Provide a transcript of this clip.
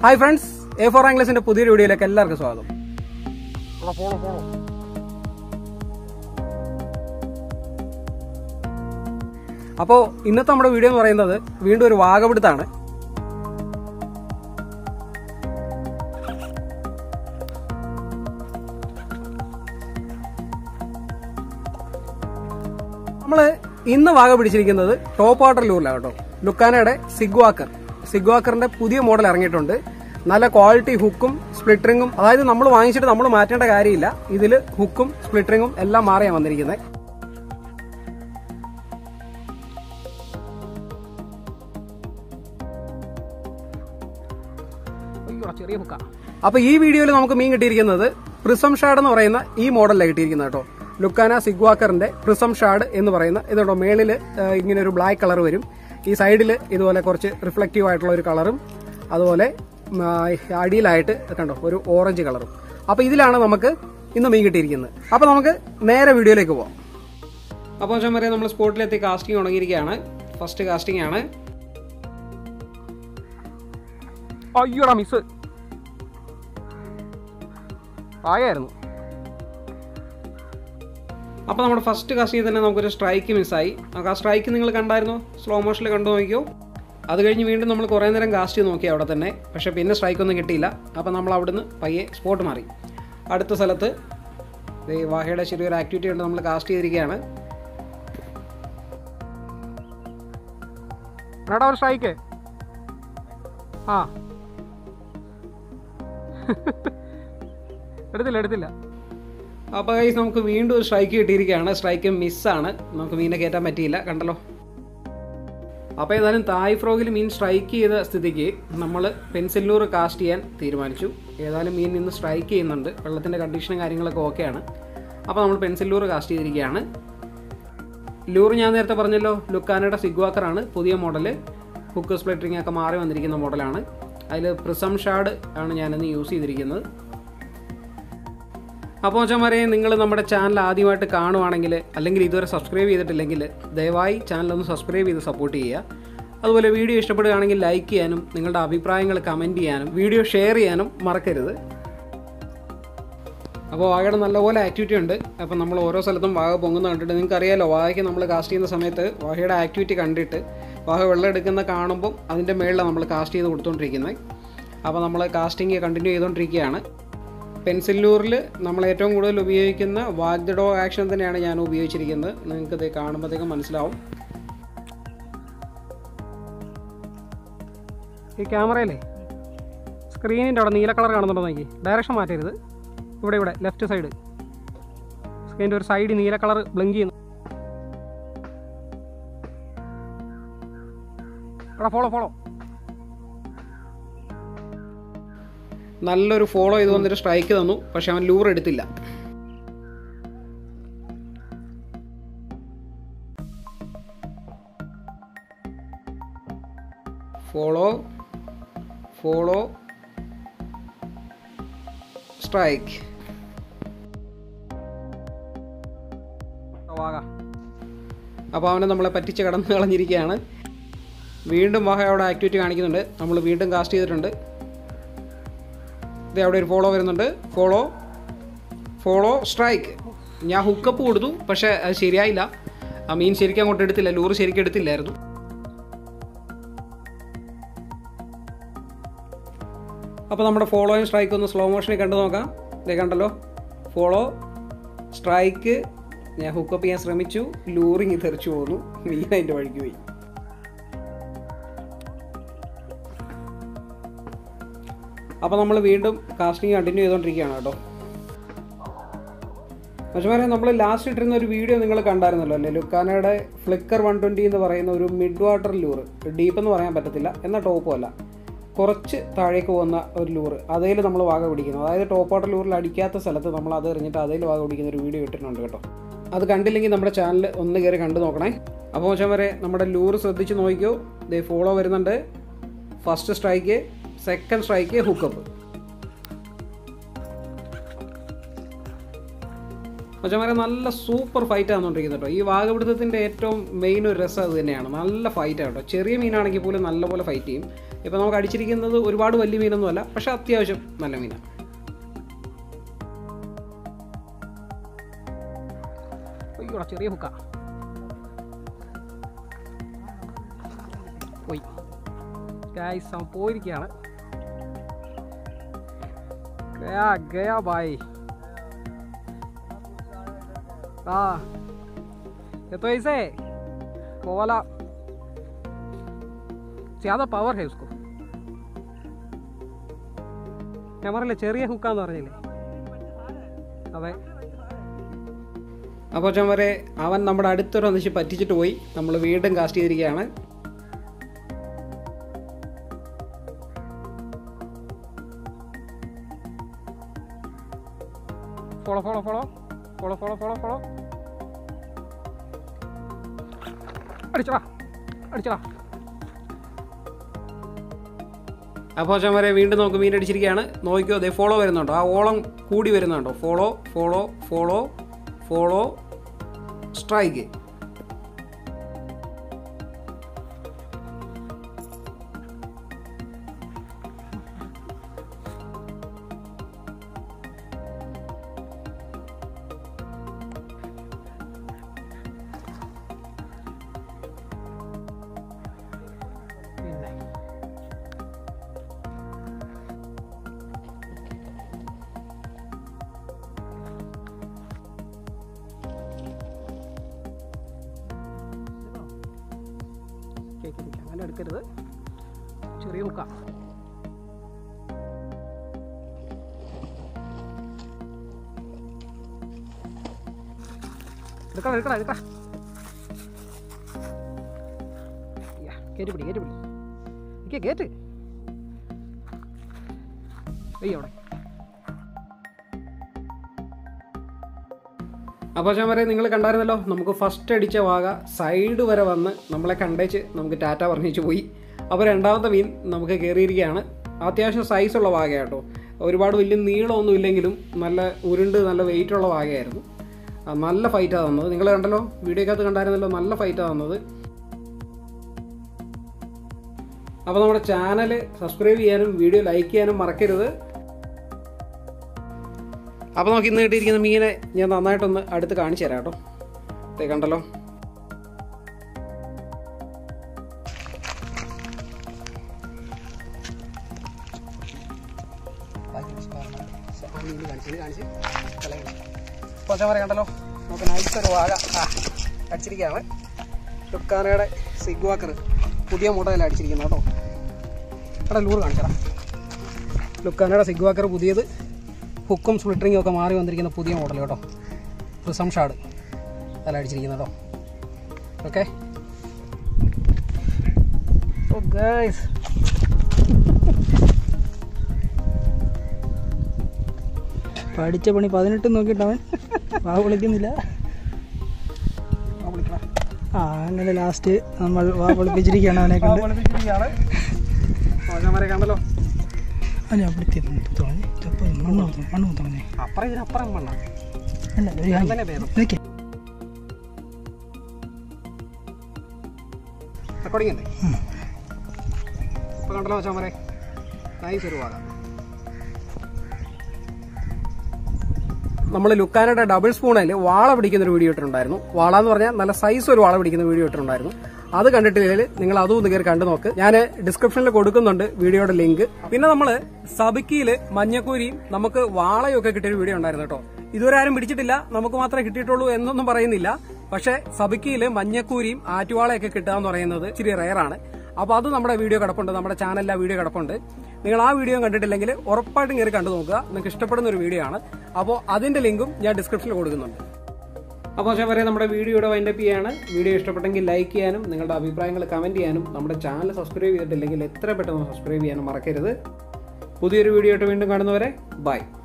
Hi friends A for ആംഗ്ലസിന്റെ പുതിയൊരു വീഡിയോയിലേക്ക് എല്ലാവർക്കും സ്വാഗതം അപ്പോൾ ഇന്നത്തെ നമ്മുടെ വീഡിയോ എന്ന് പറയുന്നത് വീണ്ടും ഒരു വാഗപിടുത്താണ് നമ്മള് ഇന്ന് വാഗ പിടിച്ചിരിക്കുന്നത് ടോപ്പ് വാട്ടർ ലൂറിലാണ് കേട്ടോ ലുക്കാനയുടെ സിഗ്വാക്കർ സിഗ്വാക്കറിന്റെ പുതിയ മോഡൽ ഇറങ്ങിയിട്ടുണ്ട് നല്ല ക്വാളിറ്റി ഹുക്കും സ്പ്ലിറ്ററിങ്ങും അതായത് നമ്മൾ വാങ്ങിച്ചിട്ട് നമ്മൾ മാറ്റേണ്ട കാര്യമില്ല ഇതിൽ ഹുക്കും സ്പ്ലിറ്ററിങ്ങും എല്ലാം മാറിയാണ് വന്നിരിക്കുന്നത് ചെറിയ ഹുക്ക അപ്പൊ ഈ വീഡിയോയിൽ നമുക്ക് മീൻ കിട്ടിയിരിക്കുന്നത് പ്രിസം ഷാഡ് എന്ന് പറയുന്ന ഈ മോഡലിലാണ് കിട്ടിയിരിക്കുന്നത് കേട്ടോ ലുക്കാന സിഗ്വാക്കറിന്റെ പ്രിസം ഷാഡ് എന്ന് പറയുന്ന ഇതുണ്ടോ മേളില് ആ, ഇങ്ങനെ ഒരു ബ്ലാക്ക് കളർ വരും ഈ സൈഡിൽ ഇതുപോലെ കുറച്ച് റിഫ്ലക്റ്റീവ് ആയിട്ടുള്ള ഒരു കളറും അതുപോലെ ഉം, ആ, അടിയിലായിട്ട് കണ്ടോ ഒരു ഓറഞ്ച് കളറും അപ്പൊ ഇതിലാണ് നമുക്ക് ഇന്ന് മീൻ കിട്ടിയിരിക്കുന്നത് അപ്പൊ നമുക്ക് നേരെ വീഡിയോയിലേക്ക് പോവാം അപ്പോൾ വെച്ചാൽ പറയാം നമ്മൾ സ്പോട്ടിലെത്തി കാസ്റ്റിംഗ് തുടങ്ങിയിരിക്കുകയാണ് ഫസ്റ്റ് കാസ്റ്റിംഗ് ആണ് അയ്യോടാ മിസ് ആയായിരുന്നു അപ്പോൾ നമ്മുടെ ഫസ്റ്റ് കാസ്റ്റിംഗ് തന്നെ നമുക്കൊരു സ്ട്രൈക്ക് മിസ്സായി നമുക്ക് ആ സ്ട്രൈക്ക് നിങ്ങൾ കണ്ടായിരുന്നോ സ്ലോ മോഷനിൽ കണ്ടു നോക്കിയോ അത് കഴിഞ്ഞ് വീണ്ടും നമ്മൾ കുറേ നേരം കാസ്റ്റ് ചെയ്ത് നോക്കി അവിടെ തന്നെ പക്ഷേ പിന്നെ സ്ട്രൈക്ക് ഒന്നും കിട്ടിയില്ല അപ്പോൾ നമ്മൾ അവിടുന്ന് പയ്യെ സ്പോട്ട് മാറി അടുത്ത സ്ഥലത്ത് ദേ വാഹയുടെ ചെറിയൊരു ആക്ടിവിറ്റി കൊണ്ട് നമ്മൾ കാസ്റ്റ് ചെയ്തിരിക്കുകയാണ് എടാ ഒരു സ്ട്രൈക്ക് ആ എടുത്തില്ല എടുത്തില്ല അപ്പോൾ ഗൈസ് നമുക്ക് വീണ്ടും ഒരു സ്ട്രൈക്ക് കിട്ടിയിരിക്കുകയാണ് സ്ട്രൈക്ക് മിസ്സാണ് നമുക്ക് മീനെ കയറ്റാൻ പറ്റിയില്ല കണ്ടല്ലോ അപ്പോൾ ഏതായാലും തായ് ഫ്രോഗിൽ മീൻ സ്ട്രൈക്ക് ചെയ്ത സ്ഥിതിക്ക് നമ്മൾ പെൻസിലൂർ കാസ്റ്റ് ചെയ്യാൻ തീരുമാനിച്ചു ഏതായാലും മീൻ നിന്ന് സ്ട്രൈക്ക് ചെയ്യുന്നുണ്ട് വെള്ളത്തിൻ്റെ കണ്ടീഷനും കാര്യങ്ങളൊക്കെ ഓക്കെയാണ് അപ്പോൾ നമ്മൾ പെൻസിലൂർ കാസ്റ്റ് ചെയ്തിരിക്കുകയാണ് ലൂർ ഞാൻ നേരത്തെ പറഞ്ഞല്ലോ ലുക്കാനയുടെ സിഗ്വാക്കറാണ് പുതിയ മോഡൽ ഹുക്ക് സ്പ്ലിറ്ററിംഗ് ഒക്കെ മാറി വന്നിരിക്കുന്ന മോഡലാണ് അതിൽ പ്രിസം ഷാഡ് ആണ് ഞാനിന്ന് യൂസ് ചെയ്തിരിക്കുന്നത് അപ്പോൾ ചമാരെ നിങ്ങൾ നമ്മുടെ ചാനൽ ആദ്യമായിട്ട് കാണുവാണെങ്കിൽ അല്ലെങ്കിൽ ഇതുവരെ സബ്സ്ക്രൈബ് ചെയ്തിട്ടില്ലെങ്കിൽ ദയവായി ചാനൽ ഒന്ന് സബ്സ്ക്രൈബ് ചെയ്ത് സപ്പോർട്ട് ചെയ്യുക അതുപോലെ വീഡിയോ ഇഷ്ടപ്പെടുകയാണെങ്കിൽ ലൈക്ക് ചെയ്യാനും നിങ്ങളുടെ അഭിപ്രായങ്ങൾ കമൻറ്റ് ചെയ്യാനും വീഡിയോ ഷെയർ ചെയ്യാനും മറക്കരുത് അപ്പോൾ വാഗയുടെ നല്ലപോലെ ആക്ടിവിറ്റി ഉണ്ട് അപ്പോൾ നമ്മൾ ഓരോ സ്ഥലത്തും വാഗ പൊങ്ങുന്ന കണ്ടിട്ട് നിങ്ങൾക്ക് അറിയാലോ വാഗയ്ക്ക് നമ്മൾ കാസ്റ്റ് ചെയ്യുന്ന സമയത്ത് വാഗയുടെ ആക്ടിവിറ്റി കണ്ടിട്ട് വാഗ വെള്ളം എടുക്കുന്ന കാണുമ്പം അതിൻ്റെ മേളിലാണ് നമ്മൾ കാസ്റ്റ് ചെയ്ത് കൊടുത്തുകൊണ്ടിരിക്കുന്നത് അപ്പോൾ നമ്മൾ കാസ്റ്റിംഗ് കണ്ടിന്യൂ ചെയ്തുകൊണ്ടിരിക്കുകയാണ് പെൻസിലൂറിൽ നമ്മൾ ഏറ്റവും കൂടുതൽ ഉപയോഗിക്കുന്ന വാഗ്ഡോ ആക്ഷൻ തന്നെയാണ് ഞാൻ ഉപയോഗിച്ചിരിക്കുന്നത് നിങ്ങൾക്ക് ഇത് കാണുമ്പോഴത്തേക്കും മനസ്സിലാവും ഈ ക്യാമറയിലേ സ്ക്രീനിൻ്റെ അവിടെ നീല കളർ കാണുന്നുണ്ടോ നോക്കി ഡയറക്ഷൻ മാറ്റരുത് ഇവിടെ ഇവിടെ ലെഫ്റ്റ് സൈഡ് സ്ക്രീനിൻ്റെ ഒരു സൈഡ് നീല കളർ ബ്ലിങ്ക് ചെയ്യുന്നു എടാ ഫോളോ ഫോളോ നല്ലൊരു ഫോളോ ചെയ്ത് വന്നിട്ട് സ്ട്രൈക്ക് തന്നു പക്ഷെ അവൻ ലൂർ എടുത്തില്ല ഫോളോ ഫോളോ സ്ട്രൈക്ക് വാഗ അപ്പോൾ അവനെ നമ്മളെ പറ്റിച്ച് കടന്ന് കളഞ്ഞിരിക്കുകയാണ് വീണ്ടും വാഹ അവിടെ ആക്ടിവിറ്റി കാണിക്കുന്നുണ്ട് നമ്മൾ വീണ്ടും കാസ്റ്റ് ചെയ്തിട്ടുണ്ട് ഇത് അവിടെ ഒരു ഫോളോ വരുന്നുണ്ട് ഫോളോ ഫോളോ സ്ട്രൈക്ക് ഞാൻ ഹുക്കപ്പ് കൊടുത്തു പക്ഷേ അത് ശരിയായില്ല ആ മീൻ ശരിക്കും അങ്ങോട്ട് എടുത്തില്ല ലൂറ് ശരിക്കും എടുത്തില്ലായിരുന്നു അപ്പോൾ നമ്മുടെ ഫോളോയും സ്ട്രൈക്ക് ഒന്ന് സ്ലോ മോഷനിൽ കണ്ടു നോക്കാം ഇതേ കണ്ടല്ലോ ഫോളോ സ്ട്രൈക്ക് ഞാൻ ഹുക്കപ്പ് ചെയ്യാൻ ശ്രമിച്ചു ലൂറിങ് തെറിച്ചു പോന്നു മീൻ അതിൻ്റെ വഴിക്ക് പോയി അപ്പോൾ നമ്മൾ വീണ്ടും കാസ്റ്റിംഗ് കണ്ടിന്യൂ ചെയ്തുകൊണ്ടിരിക്കുകയാണ് കേട്ടോ പക്ഷേ നമ്മൾ ലാസ്റ്റ് ഇട്ടിരുന്ന ഒരു വീഡിയോ നിങ്ങൾ കണ്ടായിരുന്നല്ലോ അല്ലേ ലുക്കാനയുടെ ഫ്ലിക്കർ വൺ ട്വൻറ്റി എന്ന് പറയുന്ന ഒരു മിഡ് വാട്ടർ ലൂറ് ഡീപ്പ് എന്ന് പറയാൻ പറ്റത്തില്ല എന്നാൽ ടോപ്പും അല്ല കുറച്ച് താഴേക്ക് പോകുന്ന ഒരു ലൂറ് അതേൽ നമ്മൾ വാഗ പിടിക്കുന്നത് അതായത് ടോപ്പ് വാട്ടർ ലൂറിൽ അടിക്കാത്ത സ്ഥലത്ത് നമ്മൾ അത് എറിഞ്ഞിട്ട് അതേൽ വാഗ പിടിക്കുന്ന ഒരു വീഡിയോ ഇട്ടിട്ടുണ്ട് കേട്ടോ അത് കണ്ടില്ലെങ്കിൽ നമ്മുടെ ചാനൽ ഒന്ന് കയറി കണ്ടു നോക്കണേ അപ്പോൾ വെച്ചാൽ വരെ നമ്മുടെ ലൂറ് ശ്രദ്ധിച്ച് നോക്കിയോ ദേ ഫോളോ വരുന്നുണ്ട് first strike second strike hookup മച്ചന്മാരെ നല്ല സൂപ്പർ ഫൈറ്റ് ആണെന്നുകൊണ്ടിരിക്കുന്നത് കേട്ടോ ഈ വാഗപിടുത്തത്തിൻ്റെ ഏറ്റവും മെയിൻ ഒരു രസം അത് തന്നെയാണ് നല്ല ഫൈറ്റാണ് കേട്ടോ ചെറിയ മീനാണെങ്കിൽ പോലും നല്ലപോലെ ഫൈറ്റ് ചെയ്യും ഇപ്പോൾ നമുക്ക് അടിച്ചിരിക്കുന്നത് ഒരുപാട് വലിയ മീനൊന്നുമല്ല പക്ഷേ അത്യാവശ്യം നല്ല മീനാണ് അയ്യോടാ ചെറിയ ഹുക്ക പോയി ഗൈസ് അവൻ പോയിരിക്കുകയാണ് ഗയാ ഗയാ ബായ് ആ ये तो ऐसे वो वाला ज़्यादा പവർ है उसको ഞാൻ പറഞ്ഞില്ലേ ചെറിയ ഹുക്കാന്ന് പറഞ്ഞില്ലേ അതെ അപ്പോൾ ചമ്മരെ അവൻ നമ്മുടെ അടുത്തൊരു ഒന്നിച്ച് പറ്റിച്ചിട്ട് പോയി നമ്മൾ വീണ്ടും കാസ്റ്റ് ചെയ്തിരിക്കുകയാണ് follow follow follow follow follow follow follow അടിച്ചടാ അടിച്ചടാ അപ്പോൾ ചമ്മരെ വീണ്ടും നമുക്ക് മീൻ അടിച്ചിരിക്കുകയാണ് നോക്കിയോ ദേ ഫോളോ വരുന്നുണ്ടോ ആ ഓളം കൂടി വരുന്നുണ്ടോ follow follow follow follow strike പിന്നെ കേൾക്കില്ല അങ്ങനെ എടുക്കരുത് ചെറിയ മുക്ക എടുക്കണം എടുക്കണം എടുക്കണം യാ, കയറ്റി പിടി കയറ്റി പിടി നിൽക്കേ കയറ്റ് അയ്യോ അവിടെ അപ്പോൾ ഞാൻ പറയാം നിങ്ങൾ കണ്ടായിരുന്നല്ലോ നമുക്ക് ഫസ്റ്റ് അടിച്ച വാഗ സൈഡ് വരെ വന്ന് നമ്മളെ കണ്ടേച്ച് നമുക്ക് ടാറ്റ പറഞ്ഞിച്ച് പോയി അപ്പോൾ രണ്ടാമത്തെ മീൻ നമുക്ക് കയറിയിരിക്കുകയാണ് അത്യാവശ്യം സൈസുള്ള വാഗ കേട്ടോ ഒരുപാട് വലിയ നീളമൊന്നും ഇല്ലെങ്കിലും നല്ല ഉരുണ്ട് നല്ല വെയിറ്റുള്ള വാഗയായിരുന്നു ആ, നല്ല ഫൈറ്റാണ് തന്നത് നിങ്ങൾ കണ്ടല്ലോ വീഡിയോക്കകത്ത് കണ്ടായിരുന്നല്ലോ നല്ല ഫൈറ്റാണ് തന്നത് അപ്പോൾ നമ്മുടെ ചാനൽ സബ്സ്ക്രൈബ് ചെയ്യാനും വീഡിയോ ലൈക്ക് ചെയ്യാനും മറക്കരുത് അപ്പോൾ നമുക്ക് ഇന്ന് കിട്ടിയിരിക്കുന്ന മീനെ ഞാൻ നന്നായിട്ടൊന്ന് അടുത്ത് കാണിച്ചു തരാം കേട്ടോ ദേ കണ്ടല്ലോ കൊച്ചമര കണ്ടല്ലോ നമുക്ക് നൈസ് ഒരു വാഴ ആ അടിച്ചിരിക്കുകയാണ് ലുക്കാനയുടെ സിഗ്വാക്കർ പുതിയ മോഡലാണ് അടിച്ചിരിക്കുന്നത് കേട്ടോ എടാ ലൂറ് കാണിച്ചടാ ലുക്കാനയുടെ സിഗ്വാക്കർ പുതിയത് ഹുക്കും സ്പ്ലിറ്ററിങ്ങും ഒക്കെ മാറി വന്നിരിക്കുന്ന പുതിയ മോഡൽ കേട്ടോ പ്രിസം ഷാഡ് അല്ല അടിച്ചിരിക്കുന്നത് കേട്ടോ ഓക്കെ ഓ ഗൈസ് പഠിച്ച പണി പതിനെട്ട് നോക്കിയിട്ടവൻ വാ വിളിക്കുന്നില്ല ആ അങ്ങനെ ലാസ്റ്റ് നമ്മൾ വാ വിളിപ്പിച്ചിരിക്കുകയാണ് അവനെ കൊണ്ട് കൊച്ചമര കണ്ടല്ലോ അവനെ അവിടുത്തെ തോന്നി ചപ്പ മണ്ണ് ഊത്തും മണ്ണ് ഊത്തണേ അപ്പുറം ഇതിനപ്പുറം വേണ്ട അല്ല ഒരു ഞാൻ കാര്യം തന്നെ ഭേദം നിൽക്ക്. റെക്കോർഡിംഗ് അല്ലേ ഉം. ഇപ്പൊ കണ്ടല്ലോ കൊച്ചമരെ നൈസ് ഒരു വാഴ നമ്മൾ ലുക്കാനയുടെ ഡബിൾ സ്പൂണിൽ വാള പിടിക്കുന്ന ഒരു വീഡിയോ ഇട്ടിട്ടുണ്ടായിരുന്നു വാള എന്ന് പറഞ്ഞാൽ നല്ല സൈസ് ഒരു വാള പിടിക്കുന്ന വീഡിയോ ഇട്ടിട്ടുണ്ടായിരുന്നു അത് കണ്ടിട്ടില്ലെങ്കിൽ നിങ്ങൾ അതും ഒന്ന് കയറി കണ്ടു നോക്ക് ഞാൻ ഡിസ്ക്രിപ്ഷനിൽ കൊടുക്കുന്നുണ്ട് വീഡിയോയുടെ ലിങ്ക് പിന്നെ നമ്മൾ സബിക്കിയില് മഞ്ഞക്കൂരിയും നമുക്ക് വാളയും ഒക്കെ കിട്ടിയ വീഡിയോ ഉണ്ടായിരുന്നു കേട്ടോ ഇതുവരെ ആരും പിടിച്ചിട്ടില്ല നമുക്ക് മാത്രമേ കിട്ടിയിട്ടുള്ളൂ എന്നൊന്നും പറയുന്നില്ല പക്ഷേ സബിക്കിയില് മഞ്ഞക്കൂരിയും ആറ്റുവാളയൊക്കെ കിട്ടുക എന്ന് പറയുന്നത് ഇച്ചിരി റയറാണ് അപ്പോൾ അത് നമ്മുടെ വീഡിയോ കിടപ്പുണ്ട് നമ്മുടെ ചാനലിൽ ആ വീഡിയോ കിടപ്പുണ്ട് നിങ്ങൾ ആ വീഡിയോ കണ്ടിട്ടില്ലെങ്കിൽ ഉറപ്പായിട്ടും കയറി കണ്ടു നോക്കുക നിങ്ങൾക്ക് ഇഷ്ടപ്പെടുന്ന ഒരു വീഡിയോ ആണ് അപ്പോൾ അതിന്റെ ലിങ്കും ഞാൻ ഡിസ്ക്രിപ്ഷനിൽ കൊടുക്കുന്നുണ്ട് അപ്പോൾ ഞാൻ പറയാം നമ്മുടെ വീഡിയോയുടെ വൈൻഡപ്പ് ചെയ്യാണ് വീഡിയോ ഇഷ്ടപ്പെട്ടെങ്കിൽ ലൈക്ക് ചെയ്യാനും നിങ്ങളുടെ അഭിപ്രായങ്ങൾ കമൻറ്റ് ചെയ്യാനും നമ്മുടെ ചാനൽ സബ്സ്ക്രൈബ് ചെയ്തിട്ടില്ലെങ്കിൽ എത്ര പെട്ടെന്ന് സബ്സ്ക്രൈബ് ചെയ്യാനും മറക്കരുത് പുതിയൊരു വീഡിയോ ആയിട്ട് വീണ്ടും കാണുന്നവരെ ബൈ